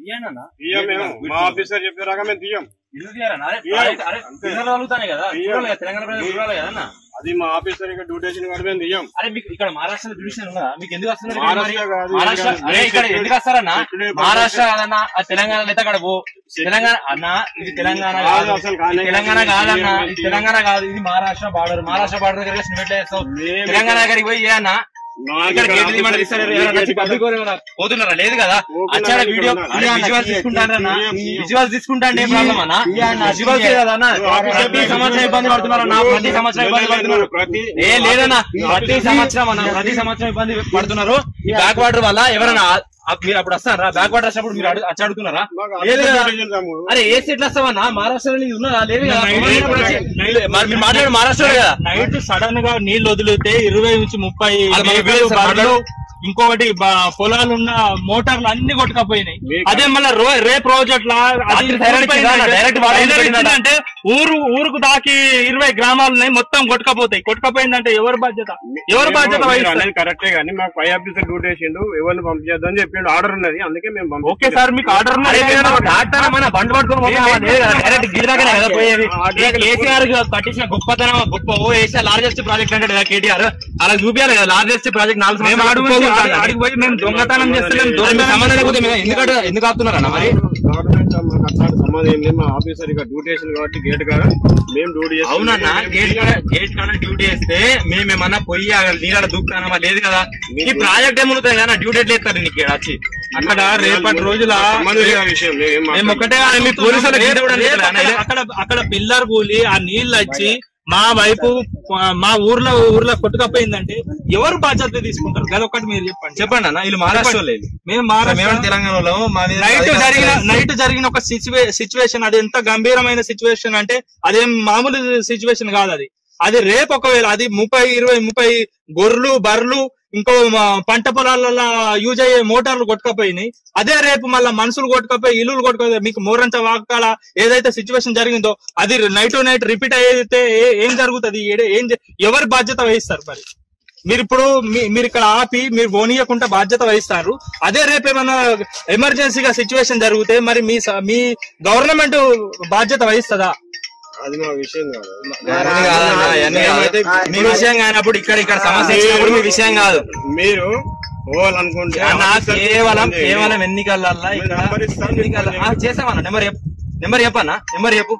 ఇయ్యనన్నా తీయం మేము మా ఆఫీసర్ చెప్పే రకం మేము తీయం ఎందుకు తీయరన్నా? అరే, తీయం. అరే, అరే, పిల్లలు అడుగుతానే కదా తీయం. చూడాలి కదా, తెలంగాణ ప్రజలు చూడాలి కదా అన్న అది మా ఆఫీసర్ ఇక్కడ డ్యూటీ వేసిన కాడ మేము తీయం అరే మీకు ఇక్కడ మహారాష్ట్ర జ్యుడిషియల్ ఉన్నదా మీకు ఎందుకు వస్తున్నారు ఇక్కడ మహారాష్ట్ర మరి? కాదు, మహారాష్ట్ర ఇక్కడ అరే ఇక్కడ ఇక్కడ ఎందుకు వస్తారన్నా ఇక్కడ మహారాష్ట్ర కాదన్నా ఆ తెలంగాణ అయితే అక్కడ పో తెలంగాణ అన్న ఇది తెలంగాణ కాదు, కాదు అసలు కానే ఇది తెలంగాణ కాదు. కాదన్న ఇది ఇది తెలంగాణ కాదు ఇది మహారాష్ట్ర బార్డర్ మహారాష్ట్ర బార్డర్ దగ్గర స్మెట్ వేస్తావు మేము తెలంగాణ దగ్గరికి పోయి ఏ అన్న మాకు ఇక్కడ ఇక్కడ గేట్లు తీయమని ఇస్తారు ఎవరైనా వచ్చి పబ్లిక్ వాళ్ళు ఏమైనా పోతున్నారా లేదు కదా పోతున్నారా అచ్చాడ ఇక్కడ వీడియో ఉన్నారు. విజువల్స్ తీసుకుంటారన్నా తీయం, తీయం. విజువల్స్ తీసుకుంటాంటే ఏం ప్రాబ్లం అన్న విజువల్స్ కదా అన్న ప్రతి సంవత్సరం ఇబ్బంది పడుతున్నారు అన్న ప్రతి సంవత్సరం ఇబ్బంది పడుతున్నారు ప్రతి ఏ లేదన్నా ప్రతి సంవత్సరం అన్న ప్రతి సంవత్సరం ఇబ్బంది పడుతున్నారు ఈ బ్యాక్ వాటర్ వల్ల ఎవరైనా ఆ- ఆ- మీరు అప్పుడు వస్తారా బ్యాక్ వాటర్ వచ్చినప్పుడు మీరు అడు- వచ్చి అడుగుతున్నారా మాకు లేదు కదా ఆఫీసర్ చేద్దాము. అరే ఏ సీట్లు వస్తావన్నా మహారాష్ట్రలో ఇది ఉన్నదా లేదు కదా నైట్ కుమార్ నైట్ వచ్చి- మరి మీరు మాట్లాడే మహారాష్ట్రలో కదా నైట్ సడన్ గా నీళ్లు వదిలితే ఇరవై నుంచి ముప్పై అది మనకు మేకలు, తెలుసు, బర్రెలు, ఇంకొకటి బ- పొలాలు ఉన్న మోటార్లు అన్ని కొట్టుకపోయినాయి మీకు- అదే మళ్ళీ రో- రే ప్రాజెక్ట్ లా అది రాత్రి సైరన్ ఇచ్చిందా? కొట్టుకుపోయిందంటే- డైరెక్ట్ వాటర్ సైరన్ ఇచ్చిందా? ఇచ్చిందంటే ఊరు ఊరుకు దాకి ఇరవై గ్రామాలు ఉన్నాయి మొత్తం కొట్టుకపోతాయి కొట్టుకపోయిందంటే ఎవరి బాధ్యత ఎవరి బాధ్యత మీరు వహిస్తారు అనేది కరెక్టే కానీ మాకు పై ఆఫీసర్ డ్యూటీ వేసిండు ఎవరిని పంపించేద్దాం చెప్పిండు ఆర్డర్ ఉన్నది అందుకే మేము పంపించాం. ఓకే సార్ మీకు ఆర్డర్ అరే మీరు ఏమన్నా డాక్టర్ మన బండి పట్టుకొని పోతామా? లేదు కదా, డైరెక్ట్ గిరి దగ్గరే కదా పోయేది ఏ కేసీఆర్ కట్టించిన గొప్పతనం గొప్ప ఓ ఏషియా లార్జెస్ట్ ప్రాజెక్ట్ అంటే కదా కేటీఆర్ అలా చూపించాలి కదా లార్జెస్ట్ ప్రాజెక్ట్ నాలుగు మేము సంవత్సరాలు ఆడు కుప్ప పోయి- కూలుతాంది. ఆడికి పోయి మేము దొంగతనం చేస్తలేం మరి మీకు దొంగతనం సంబంధం లేకపోతే మీరు ఎందుకు అటు- ఎందుకు ఆపుతున్నారన్న మరి గవర్నమెంట్ మాకు అట్లాంటి సంబంధం ఏం లేదు మా ఆఫీసర్ ఇక్కడ డ్యూటీ వేసింది కాబట్టి గేట్ కాడ మేము డ్యూటీ చేస్తాం. అవునన్నా గేట్ కాడ గేట్ కాడ డ్యూటీ వేస్తే మేమేమన్నా పోయి నీళ్ళ దూకుతానమా లేదు కదా ఈ ప్రాజెక్ట్ ఏముంటుంది కదా డ్యూటీ ఎట్లా ఎత్తారు నీకు ఈడ వచ్చి అక్కడ రేపటి రోజుల సంబంధం లేదు ఆ విషయం మేము ఏం మేము మాట్లాడం. ఒక్కటే కాదు, మీ పోలీసుల గీత కూడా రేపు లేదు అన్న. అక్కడ- అక్కడ అక్కడ పిల్లర్ కూలి ఆ నీళ్ళు వచ్చి మా వైపు మా ఊర్లో ఊర్లో కొట్టుకపోయిందంటే ఎవరు బాధ్యత తీసుకుంటారు అది ఒక్కటి మీరు చెప్పండి చెప్పండి అన్న వీళ్ళు మహారాష్ట్ర వాళ్ళు వీళ్ళు. మేము మేము మహారాష్ట్ర తెలంగాణలో మా మీద నైట్ అధికారం జరిగిన లేదు. నైట్ జరిగిన ఒక సిచ్యువేషన్ అది ఎంత గంభీరమైన సిచ్యువేషన్ అంటే అదేం మామూలు సిచ్యువేషన్ కాదు అది అది రేపు ఒకవేళ అది ముప్పై ఇరవై ముప్పై గొర్రెలు బర్రెలు ఇంకో మా పంట పొలాలలో యూజ్ అయ్యే మోటార్లు కొట్టుకపోయినాయి అదే రేపు మళ్ళీ మనుషులు కొట్టుకపోయి ఇల్లులు కొట్టుకపోయి మీకు మోరంచ వాకాల ఏదైతే సిచ్యువేషన్ జరిగిందో అది నైట్ టు నైట్ రిపీట్ అయితే ఏ- ఏం జరుగుతుంది ఏడే- ఏం జ- ఎవరి బాధ్యత వహిస్తారు మరి మీరు ఇప్పుడు మీ- మీరు ఇక్కడ ఆపి మీరు పోనీయకుండా బాధ్యత వహిస్తారు అదే రేపు ఏమైనా ఎమర్జెన్సీగా సిచ్యువేషన్ జరిగితే మరి మీ స- మీ గవర్నమెంట్ బాధ్యత వహిస్తుందా అది మా విషయం కాదు అవన్నీ కాదన్న, అవన్నీ కాదు. మీ విషయం కానప్పుడు ఇక్కడ ఇక్కడ సమస్య వచ్చినప్పుడు మీ విషయం కాదు మీరు పోవాలనుకుంటే అన్న ఆఫీసర్ కేవలం ఫోన్ చేయండి. కేవలం ఎన్నికలల్లా ఇక్కడ నెంబర్ ఇస్తాను, ఎన్నికల ఆ, చేస్తామన్న నెంబర్ చెప్పు నెంబర్ చెప్పన్నా నెంబర్ చెప్పు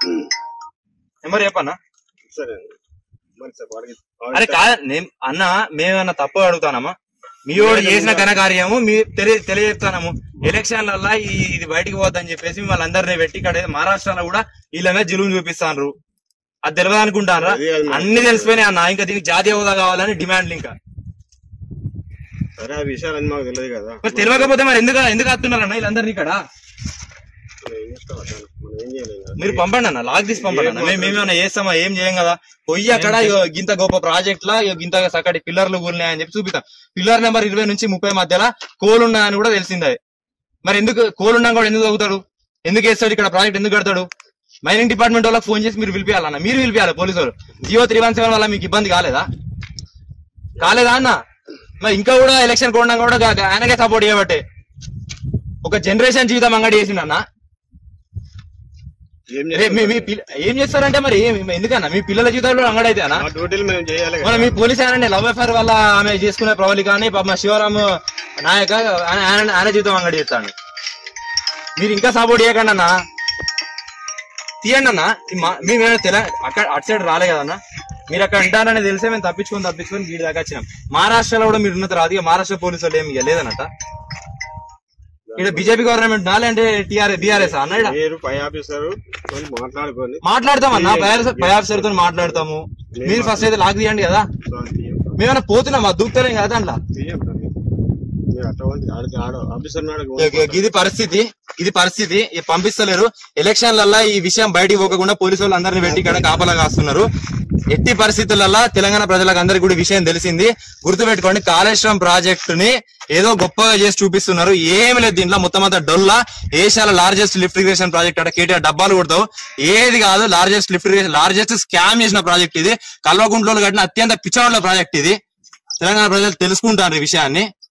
నెంబర్ చెప్పన్నా సరే మరి సార్ వాడికి- అరే కాదు నేను అన్న మేమన్నా తప్పు అడుగుతానమ్మా మీ వాడు చేసిన ఘనకార్యము మీ తెలియ తెలియజెప్తానము ఎలక్షన్లల్లా ఈ ఇది బయటికి పోద్దని చెప్పేసి మిమ్మల్ని అందరినీ పెట్టి ఇక్కడ మహారాష్ట్రలో కూడా వీళ్ళ మీద జులుం చూపిస్తాను అది తెలియదు అనుకుంటారా అది అది నాకు అన్ని తెలిసిపోయినాయి అన్న ఇంకా దీనికి జాతీయ హోదా కావాలని డిమాండ్లు ఇంకా సరే ఆ విషయాలన్నీ మాకు తెలియదు కదా మరి తెలియకపోతే మరి ఎందుకు ఎందుకు వస్తున్నారన్న వీళ్ళందరినీ ఇక్కడ మనం ఏం చేస్తాం అట్లా? మనం ఏం చేయలేం కదా. మీరు పంపండి అన్న లాగ్ తీసి పంపండి అన్న మేము మేమేమైనా చేస్తామా ఏం చేయం కదా పోయి అక్కడ ఇగో గింత గొప్ప ప్రాజెక్ట్ లా ఇగో గింత సక్కటి పిల్లర్లు కూలినాయని చెప్పి చూపిస్తాం పిల్లర్ నెంబర్ ఇరవై నుంచి ముప్పై మధ్యలో కోలు ఉన్నాయని కూడా తెలిసిందే మరి ఎందుకు కోలు ఉన్నా కూడా ఎందుకు తగ్గుతాడు ఎందుకు వేస్తాడు ఇక్కడ ప్రాజెక్ట్ ఎందుకు కడతాడు మైనింగ్ డిపార్ట్మెంట్ వాళ్ళకి ఫోన్ చేసి మీరు పిలిపియాలన్న మీరు పిలిపియాలి పోలీసు వాళ్ళు జియో త్రీ వన్ సెవెన్ వల్ల మీకు ఇబ్బంది కాలేదా కాలేదా అన్న మరి ఇంకా కూడా ఎలక్షన్ కూడా కూడా గా- గా- ఆయనకే సపోర్ట్ చేయబట్టే ఒక జనరేషన్ జీవితం అంగడి చేసిందన్న ఏం రే, మీ- చేస్తాం? మీ పిల్ల- ఏం చేస్తారంటే మరి ఏం ఎందుకన్నా మీ పిల్లల జీవితంలో అంగడైతే అన్న మా డ్యూటీలు మేము చేయాలి మన కదా మీ పోలీస్ ఆయన లవ్ అఫేర్ వల్ల ఆమె చేసుకునే ప్రవళి కానీ పాప శివరామ్ నాయక ఆయన ఆయన- ఆయన జీవితం అంగడి చేస్తాడు మీరు ఇంకా సపోర్ట్ చేయకండి అన్న తీయండి అన్న ఈ మా- మేము తెల అక్కడ అటు సైడ్ రాలే కదన్న మీరు అక్కడ ఉంటారని తెలిసే మేము తప్పించుకొని తప్పించుకొని వీడి దాకా వచ్చినాం మహారాష్ట్రలో కూడా మీరు ఉన్నత రాదు ఇక మహారాష్ట్ర పోలీసు వాళ్ళు ఏమి ఇక లేదన్నట ఇక్కడ బీజేపీ గవర్నమెంట్ లేదంటే టీఆర్ఎస్ బీఆర్ఎస్ అన్న ఈడ? మీరు పై ఆఫీసర్ తోని మాట్లాడుకొని మాట్లాడతాం అన్న పై ఆఫీసర్ తో మాట్లాడతాము మీరు ఫస్ట్ అయితే లాక్ తీయండి కదా సార్ తీయం. మేమైనా పోతున్నాం అది దూకుతలేం కదా దాంట్లో తీయం సార్. మీరు అటువంటి ఆడికి ఆడ ఆఫీసర్ నాడు ఇ- ఇది పరిస్థితి ఇది పరిస్థితి ఇ పంపిస్తలేరు ఎలక్షన్లల్లా ఈ విషయం బయటికి పోకుండా పోలీసు వాళ్ళు అందరిని పెట్టి ఇక్కడ కాపలా కాస్తున్నారు ఎట్టి పరిస్థితులల్లా తెలంగాణ ప్రజలకు అందరికి కూడా ఈ విషయం తెలిసింది గుర్తుపెట్టుకోండి కాళేశ్వరం ప్రాజెక్టు ని ఏదో గొప్పగా చేసి చూపిస్తున్నారు ఏమి లేదు దీంట్లో మొత్తం అంతా డొల్లా ఏషియాలో లార్జెస్ట్ లిఫ్ట్ ఇరిగేషన్ ప్రాజెక్ట్ అక్కడ కేటీఆర్ డబ్బాలు కొడతావు ఏది కాదు largest lift irrigation largest scam చేసిన ప్రాజెక్ట్ ఇది కల్వకుంట్లో కట్టిన అత్యంత పిచ్చవాళ్ళ ప్రాజెక్ట్ ఇది తెలంగాణ ప్రజలు తెలుసుకుంటారు ఈ విషయాన్ని